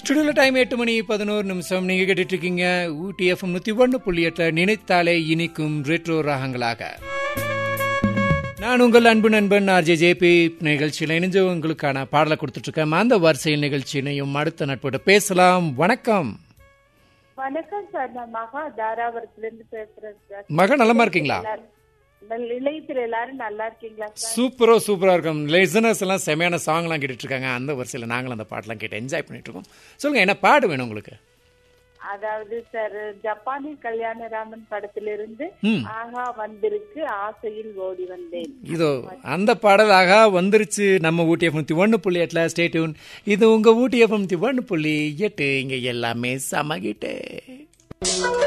ஸ்டுடியோல time எட்டு மணி பதினோரு நிமிஷம் நீங்க கேட்டுட்டு இருக்கீங்க ஊட்டி எஃப்எம் நூத்தி ஒன்று புள்ளி எட்டுல நினைத்தாலே இனிக்கும் ரெட்ரோ ராகங்களாக நான் உங்கள் அன்பு நண்பன் ஆர்ஜே ஜேபி நிகழ்ச்சியில் இணைஞ்சு உங்களுக்கான பாடலை கொடுத்துட்டு இருக்கேன் அந்த வரிசையில் நிகழ்ச்சியினையும் அடுத்த நட்போட பேசலாம் வணக்கம் வணக்கம் சார் நான் மகா தாராபுரத்துல இருந்து பேசுறேன் சார் மக நலமா இருக்கீங்களா எல்லாரும் நல்ல- இளையத்துல எல்லாரும் நல்லா இருக்கீங்களா சார் சூப்பரோ சூப்பரா இருக்கும் லிசனர்ஸ் எல்லாம் செமையான சாங்லாம் கேட்டுட்டு இருக்காங்க அந்த வரிசையில் நாங்களும் அந்த பாட்டெல்லாம் கேட்டு என்ஜாய் பண்ணிட்டு இருக்கோம் சொல்லுங்க என்ன பாடு வேணும் உங்களுக்கு அதாவது சார் ஜப்பானி கல்யாணராமன் படத்திலிருந்து ம். ஆகா வந்திருக்கு ஆசையில் ஓடி வந்தேன் இதோ அந்த பாடல் ஆகா வந்துருச்சு நம்ம ஊட்டி எஃப்எம் நூற்றி ஒன்று புள்ளி எட்டில் ஸ்டேட்யூன் இது உங்கள் ஊட்டி எஃப்எம் நூற்றி ஒன்று புள்ளி எட்டு இங்கே எல்லாமே சமகிட்டு